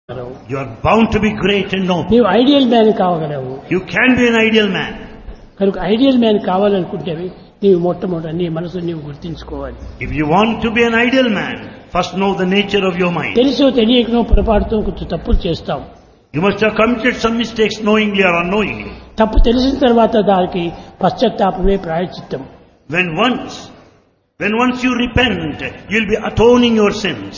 కాగలవు You are bound to be great and noble. నీవు ideal man కావగలవు You can be an ideal man. కనుక ideal man కావాలనుకుంటే నీవు మొట్టమొదట నీ మనసు నీవు గుర్తించుకోవాలి If you want to be an ideal man, first know the nature of your mind. తెలిసో తెలియకనో పొరపాటుతో కొంచెం తప్పులు చేస్తాం You must have committed some mistakes knowingly or unknowingly. తప్పు తెలిసిన తర్వాత దానికి పశ్చాత్తాపమే ప్రాయచిత్తం When once, when once you repent, you'll be atoning your sins.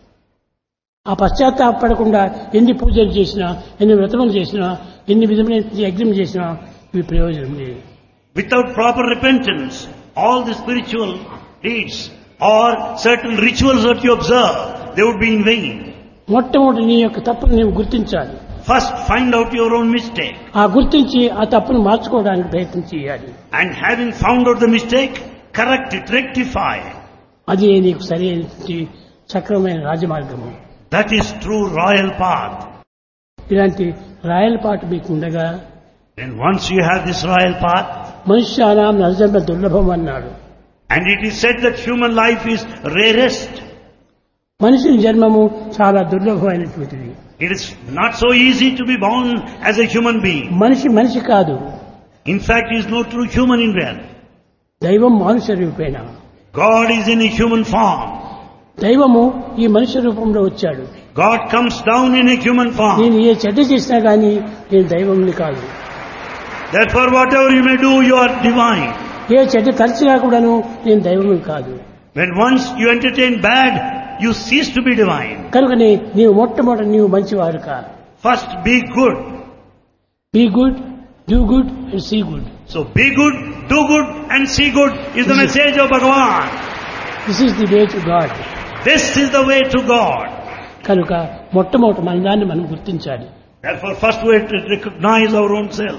ఆ పశ్చాత్తాపడకుండా ఎన్ని పూజలు చేసినా ఎన్ని వ్రతములు చేసినా ఎన్ని విధమైన యజ్ఞం చేసినా ఇవి ప్రయోజనం లేదు Without proper repentance, all the spiritual deeds or certain rituals that you observe, they would be in vain. మొట్టమొదటి నీ యొక్క తప్పును నీవు గుర్తించాలి First, find out your own mistake. ఆ గుర్తించి ఆ తప్పును మార్చుకోవడానికి ప్రయత్నం చేయాలి And having found out the mistake, correct it, rectify. అది నీకు సరైన సక్రమమైన రాజమార్గము That is true royal path. ఇలాంటి రాయల పాటు మీకు ఉండగా Then once you have this royal path, మనుష్యానాం నరజన్మ దుర్లభం అన్నాడు and it is said that human life is rarest, మనిషి జన్మము చాలా దుర్లభమైనటువంటిది it is not so easy to be born as a human being. మనిషి మనిషి కాదు In fact, he is no true human in reality. దైవం మానుష రూపేణ God is in a human form. దైవము ఈ మనిషి రూపంలో వచ్చాడు God comes down in a human form. నేను ఏ చెడ్డ చేసినా కానీ నేను దైవంని కాదు Therefore, whatever you may do, you are divine. ఏ చెడ్డ తలచినా కూడాను నేను దైవము కాదు When once you entertain bad, you cease to be divine. కనుకనే నీవు మొట్టమొదటి నీవు మంచివారు కా First, be good. Be good do good and see good So be good, do good, and see good is the message of Bhagavan. This is the way to God This is the way to God. కనుక మొట్టమొదటి మన దాన్ని మనం గుర్తించాలి Therefore, first we have to recognize our own self.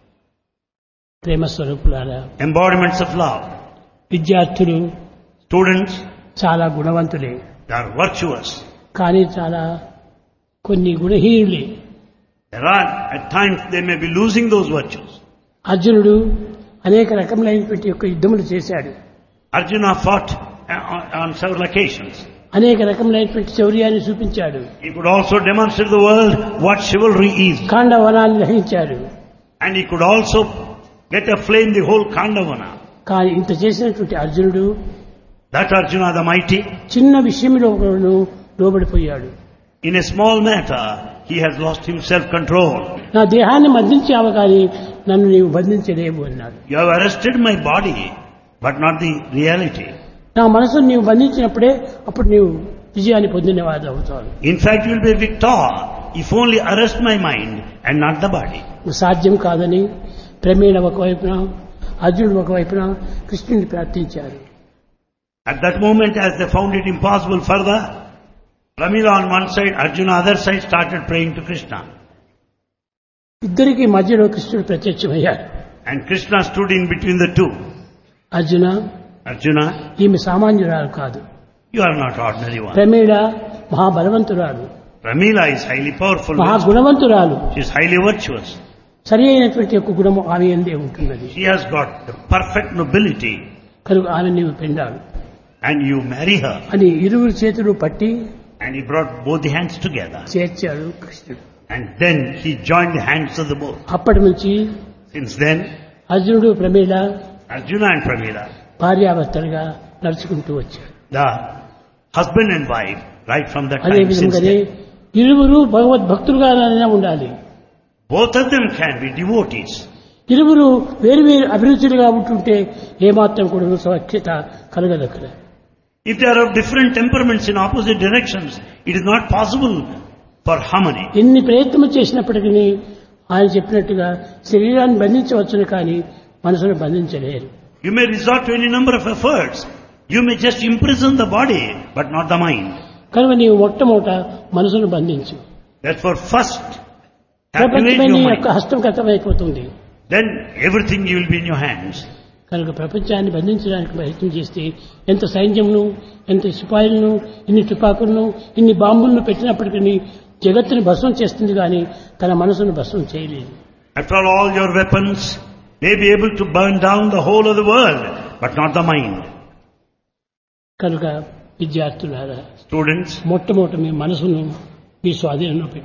ప్రేమ స్వరూపులారా Embodiments of love. విద్యార్థులు Students, చాలా గుణవంతులే they are virtuous. కానీ చాలా కొన్ని గుణహీనులే There are, at times, they may be losing those virtues. అర్జునుడు అనేక రకములైనటువంటి యొక్క యుద్ధములు చేశాడు Arjuna fought uh, on on several occasions. అనేక రకములైనటువంటి శౌర్యాన్ని చూపించాడు He could also demonstrate to the world what chivalry is. కాండవనాన్ని దహించాడు And he could also get aflame the whole Kandavana. కానీ ఇంత చేసినటువంటి అర్జునుడు That Arjuna the mighty, చిన్న విషయంలో కూడాను లోబడిపోయాడు in a small matter, he has lost himself control. నా దేహాన్ని బంధించావు కానీ నన్ను నీవు బంధించలేవు అన్నాడు You have arrested my body, but not the reality. నా మనసును నీవు బంధించినప్పుడే అప్పుడు నీవు విజయాన్ని పొందినవాడు అవుతావు In fact, you will be a victor if only arrest my mind and not the body. సాధ్యం కాదని ప్రమేణ ఒకవైపున అర్జునుడు ఒకవైపున కృష్ణుని ప్రార్థించారు At that moment, as they found it impossible further, Pramila on one side, Arjuna other side started praying to Krishna. ఇద్దరికి మధ్యలో కృష్ణుడు ప్రత్యక్షమయ్యాడు And Krishna stood in between the two. Arjuna Arjuna, ఈమె సామాన్యురాలు కాదు you are not ordinary one. ప్రమేణ మహాబలవంతురాలు Pramila is highly powerful. మహా గుణవంతురాలు She is highly virtuous. సరి అయినటువంటి యొక్క గుణము ఆమె ఎందే ఉంటున్నది She has got the perfect nobility కనుక ఆమె నీవు పెండాడు and you marry her. అని ఇరువురు చేతులు పట్టి And he brought both the hands together. చేర్చాడు కృష్ణుడు And then he joined the hands of the both. అప్పటి నుంచి Since then, అర్జునుడు ప్రమేళ Arjuna and Pramila, భార్యాభర్తలుగా నడుచుకుంటూ వచ్చాడు the husband and wife, right from that అదే time since విధంగానే then, ఇరువురు భగవద్భక్తులుగానే ఉండాలి both of them can be devotees. ఇరువురు వేరు వేరు అభిరుచులుగా ఉంటుంటే ఏమాత్రం కూడా సఖ్యత కలగదక్కడ If they are of different temperaments in opposite directions, it is not possible for harmony. ఎన్ని ప్రయత్నం చేసినప్పటికీ ఆయన చెప్పినట్టుగా శరీరాన్ని బంధించవచ్చును కానీ మనసును బంధించలేరు You may resort to any number of efforts. You may just imprison the body, but not the mind. కనుక నీవు మొట్టమొదట మనసును బంధించు Therefore, first, captivate ప్రపంచమే నీ your యొక్క mind. హస్తగతమైపోతుంది Then everything will be in your hands. కనుక ప్రపంచాన్ని బంధించడానికి ప్రయత్నం చేస్తే ఎంత సైన్యంను ఎంత సిపాయిలను ఇన్ని తుపాకులను ఇన్ని బాంబులను పెట్టినప్పటికీ జగత్తుని భస్మం చేస్తుంది కానీ తన మనసును భస్మం చేయలేదు After all, all your weapons may be able to burn down the whole of the world, but not the mind. కనుక విద్యార్థులారా Students, మొట్టమొదట మీ మనసును మీ స్వాధీనంలో పెట్టుకోండి